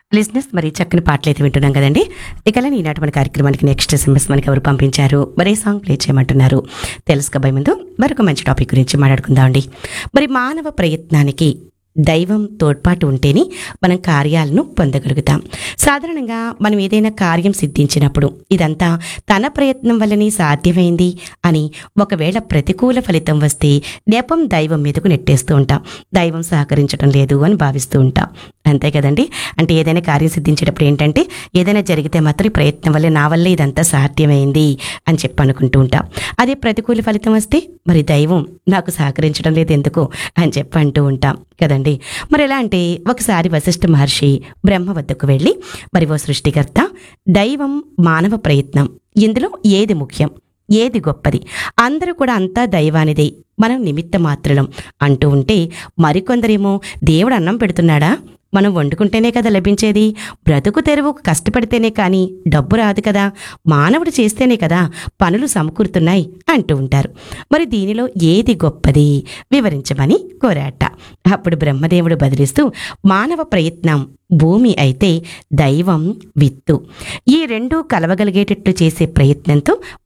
లిజినెస్ మరి చక్కని పాటలు అయితే వింటున్నాం కదండి ఇక ఈనాటి మన కార్యక్రమానికి నెక్స్ట్ ఎస్ఎంఎస్ మనకి ఎవరు పంపించారు మరే సాంగ్ ప్లే చేయమంటున్నారు తెలుసుకోబోయే ముందు మరొక మంచి టాపిక్ గురించి మాట్లాడుకుందాం అండి మరి మానవ ప్రయత్నానికి దైవం తోడ్పాటు ఉంటేనే మనం కార్యాలను పొందగలుగుతాం సాధారణంగా మనం ఏదైనా కార్యం సిద్ధించినప్పుడు ఇదంతా తన ప్రయత్నం వల్లనే సాధ్యమైంది అని ఒకవేళ ప్రతికూల ఫలితం వస్తే నెపం దైవం మీదకు నెట్టేస్తూ ఉంటాం దైవం సహకరించడం లేదు అని భావిస్తూ ఉంటాం అంతే కదండి అంటే ఏదైనా కార్యం సిద్ధించేటప్పుడు ఏంటంటే ఏదైనా జరిగితే మాత్రం ఈ ప్రయత్నం వల్లే నా వల్లే ఇదంతా సాధ్యమైంది అని చెప్పి అనుకుంటూ ఉంటాం అదే ప్రతికూల ఫలితం వస్తే మరి దైవం నాకు సహకరించడం లేదు ఎందుకు అని చెప్పి అంటూ ఉంటాం కదండి మరి ఎలా అంటే ఒకసారి వశిష్ఠ మహర్షి బ్రహ్మ వద్దకు వెళ్ళి మరి ఓ సృష్టికర్త దైవం మానవ ప్రయత్నం ఇందులో ఏది ముఖ్యం ఏది గొప్పది అందరూ కూడా అంతా దైవానిదే మనం నిమిత్త మాత్రలం అంటూ ఉంటే మరికొందరేమో దేవుడు అన్నం పెడుతున్నాడా మనం వండుకుంటేనే కదా లభించేది బ్రతుకు తెరువు కష్టపడితేనే కానీ డబ్బు రాదు కదా మానవుడు చేస్తేనే కదా పనులు సమకూరుతున్నాయి అంటూ ఉంటారు మరి దీనిలో ఏది గొప్పది వివరించమని కోరాట అప్పుడు బ్రహ్మదేవుడు బదిలిస్తూ మానవ ప్రయత్నం భూమి అయితే దైవం విత్తు ఈ రెండూ కలవగలిగేటట్లు చేసే ప్రయత్నంతో